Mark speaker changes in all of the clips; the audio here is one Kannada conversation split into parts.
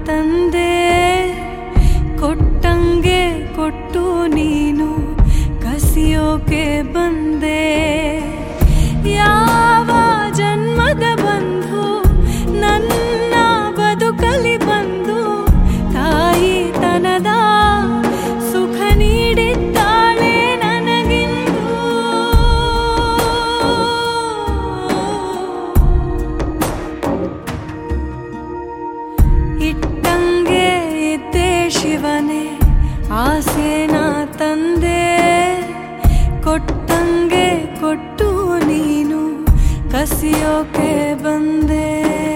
Speaker 1: ತಂದೆ ಕೊಟ್ಟಂಗೆ ಕೊಟ್ಟು ನೀನು ಕಸಿಯೋಕೆ ಬಂದೆ ಯಾವ ಜನ್ಮದ ಬಂಧು ನನ್ನ ಬದುಕಲಿ ಬಂದು ತಾಯಿ ತನದ ಸುಖ ನೀಡಿದ್ದಾಳೆ ನನಗಿಂದು ಇಟ್ಟಂಗೆ ಇದ್ದೆ ಶಿವನೇ ಆಸೆನ ತಂದೆ ಕೊಟ್ಟಂಗೆ ಕೊಟ್ಟು ನೀನು ಕಸಿಯೋಕೆ ಬಂದೆ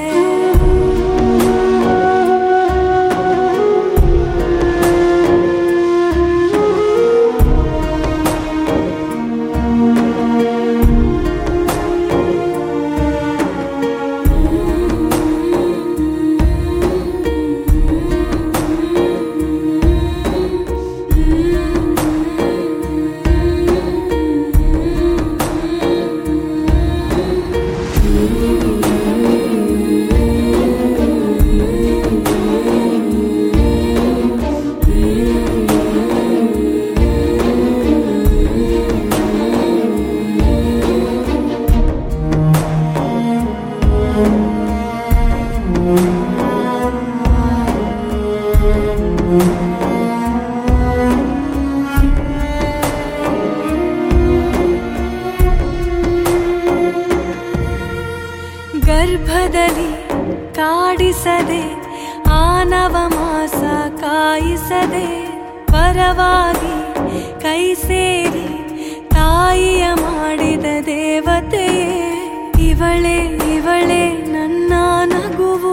Speaker 1: ಗರ್ಭದಲ್ಲಿ ಕಾಡಿಸದೆ ಆನವ ಮಾಸ ಕಾಯಿಸದೆ ಪರವಾಗಿ ಕೈ ಸೇರಿ ತಾಯಿಯ ಮಾಡಿದ ದೇವತೆಯೇ ಇವಳೆ ಇವಳೆ ನನ್ನ ನಗುವು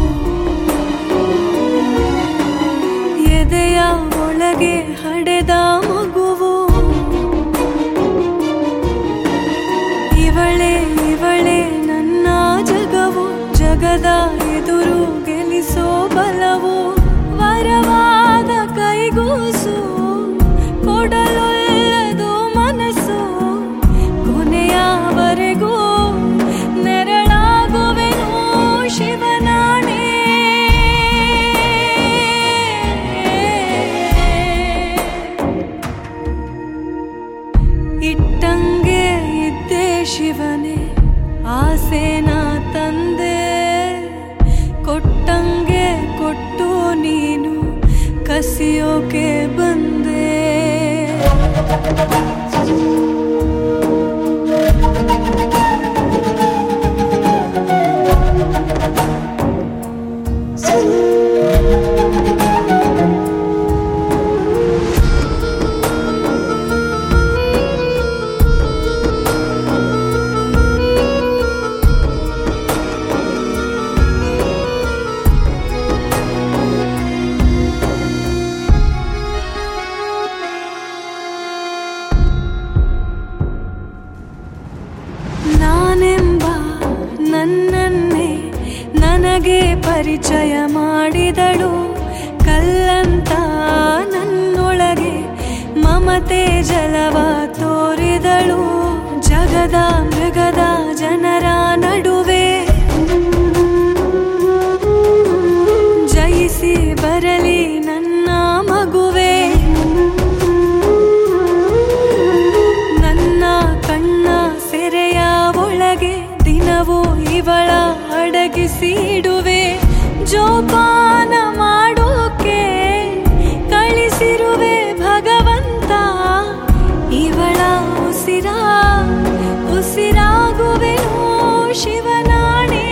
Speaker 1: ಎದೆಯ ಒಳಗೆ ಹಡೆದ ಮಗುವು ಇವಳೆ ಇವಳೆ ನನ್ನ ಜಗವು ಜಗದ ಎದುರು ಗೆಲ್ಲಿಸೋ ಬಲವು ವರವಾದ ಕೈಗೂಸು ಕೊಡಲೊಲ್ಲದು ಮನಸ್ಸು ಕೊನೆಯವರೆಗೂ ನೆರಳಾಗುವೆನು ಶಿವನಾಣೆ ಇಟ್ಟಂಗೆ ಇದ್ದೆ ಶಿವನೇ ಆಸೆನ ತಂದೆ ಕೊಟ್ಟಂಗೆ ಕೊಟ್ಟು ನೀನು ಕಸಿಯೋಕೆ ಬಂದೆ ನಾನೆಂಬ ನನ್ನನ್ನೇ ನನಗೆ ಪರಿಚಯ ಮಾಡಿದಳು ಕಲ್ಲಂತ ನನ್ನೊಳಗೆ ಮಮತೆ ಜಲವ ತೋರಿದಳು ಜಗದ ಮೃಗದ ಜನರ ನಡುವೆ ಜಯಿಸಿ ಬರಲಿ ನನ್ನ ಮಗುವೆ ನನ್ನ ಕಣ್ಣ ಸೆರೆಯ ಒಳಗೆ ದಿನವೂ ಇವಳ ಅಡಗಿಸಿಡುವೆ ಜೋಪಾನ ಮಾಡೋಕೆ ಕಳಿಸಿರುವೆ ಭಗವಂತ ಇವಳ ಉಸಿರ ಉಸಿರಾಗುವೆನು ಶಿವನಾಣೆ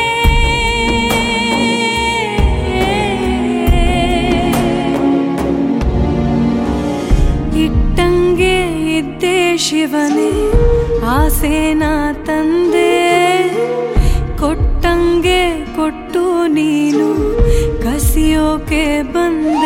Speaker 1: ಇಟ್ಟಂಗೆ ಇದ್ದೆ ಶಿವನೇ ಆಸೆನ ತಂದೆ ಕೊಟ್ಟಂಗೆ ಕೊಟ್ಟು ನೀನು ಕಸಿಯೋಕೆ ಬಂದೆ